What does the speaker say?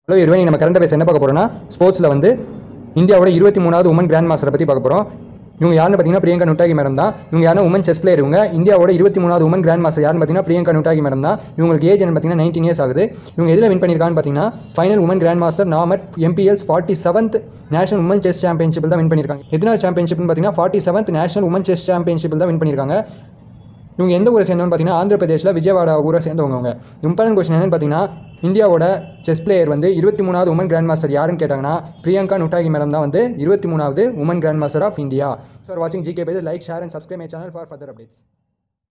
hello இருவனி நம்ம current affairs என்ன பார்க்க போறோம்னா ஸ்போர்ட்ஸில் வந்து இந்தியாவோட இருபத்தி மூணாவது உமன் கிராண்ட் மாஸ்டரை பற்றி பார்க்க போகிறோம் இவங்க யாருன்னு பார்த்தீங்கன்னா பிரியங்கா நுட்டாகி மேடம் தான் இவங்க யாரும் உமன் செஸ் பிளேயர் இவங்க இந்தியாவோட இருபத்தி மூணாவது உமன் கிராண்ட் மாஸ்டர் யாருன்னு பார்த்தீங்கன்னா பிரியங்கா நுட்டாகி மேடம் தான் இவங்களுக்கு ஏஜ் என்ன பார்த்தீங்கன்னா நைன்டீன் இயர்ஸ் ஆகுது இவங்க எதில் வின் பண்ணியிருக்கான்னு பார்த்தீங்கன்னா ஃபைனல் உமன் கிராண்ட் மாஸ்டர் நாமட் எம்பிஎல்ஸ் forty seventh national woman chess championship தான் வின் பண்ணியிருக்காங்க எதனால் சாம்பியன்ஷிப்னு பார்த்தீங்கன்னா forty seventh national woman chess championship தான் வின் பண்ணியிருக்காங்க இவங்க எந்த ஊரை சேர்ந்தவங்க பார்த்தீங்கன்னா ஆந்திர பிரதேஷில் விஜயவாடா ஊரை சேர்ந்தவங்க அவங்க இம்பார்ட்டன்ட் கொஸ்டின் என்னன்னு பார்த்தீங்கன்னா இந்தியாவோட செஸ் பிளேயர் வந்து இருபத்தி மூணாவது உமன் கிராண்ட் மாஸ்டர் யாருன்னு கேட்டாங்கன்னா பிரியங்கா நுட்டாகி மேடம் தான் வந்து இருபத்தி மூணாவது woman grand master of India sir வாட்சிங் GK page like share and subscribe my channel for further updates